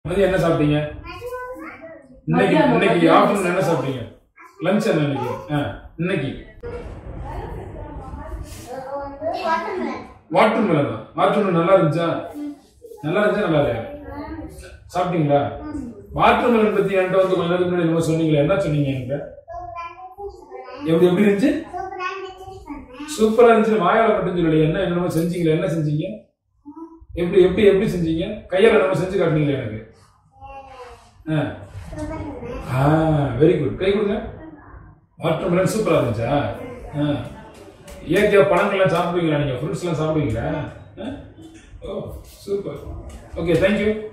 மதியம் என்ன சாப்பிட்டீங்க இன்னைக்கு மத்தியானம், இன்னைக்கு மத்தியானம். ஆஃப்டர்நூன் என்ன சாப்பிட்டீங்க லஞ்ச் என்ன இன்னைக்கு ஆ, இன்னைக்கு வாட்டர் மெலன் தான் வாட்டர் மெலன் நல்லா இருந்துச்சா நல்லா இருந்துச்சா நல்லா இல்லையா சாப்பிட்டீங்களா வாட்டர் மெலன் பத்தி என்கிட்ட வந்து கொஞ்ச நேரத்துக்கு முன்னாடி என்னமோ சொன்னீங்களே என்ன சொன்னீங்க என்கிட்ட எப்படி எப்படி இருந்துச்சு சூப்பரா இருந்துச்சு வாயால மட்டும் சொல்லலையே என்ன என்னமோ செஞ்சீங்களே என்ன செஞ்சீங்க எப்படி எப்படி எப்படி செஞ்சீங்க கையால நம்ம செஞ்சு காட்டுனீங்களே எனக்கு ஆ வெரி குட் கை கொடுங்க வாட்டர் மெலன் சூப்பரா இருந்துச்சா ஆ. இயற்கையா பழங்கள்லாம் சாப்பிடுவீங்களா நீங்க ஃப்ரூட்ஸ்லாம் சாப்பிடுவீங்களா ஆ? Oh super okay thank you